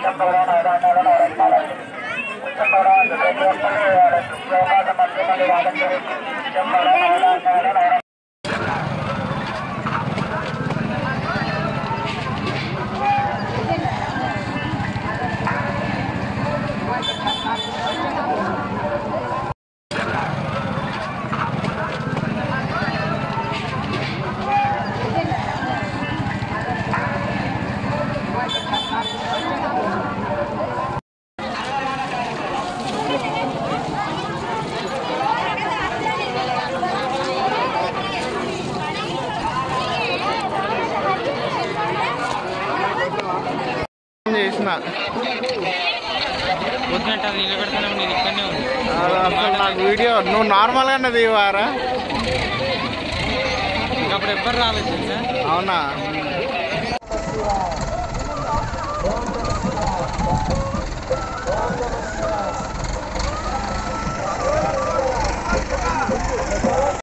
చేసిన వద్దంట నిలబెడతాను నేను ఇక్కడనే ఉంది అసలు నాకు వీడియో నువ్వు నార్మల్గానే తీవారా ఇంకా అప్పుడు ఎవ్వరు రాలేదు తెలుసా అవునా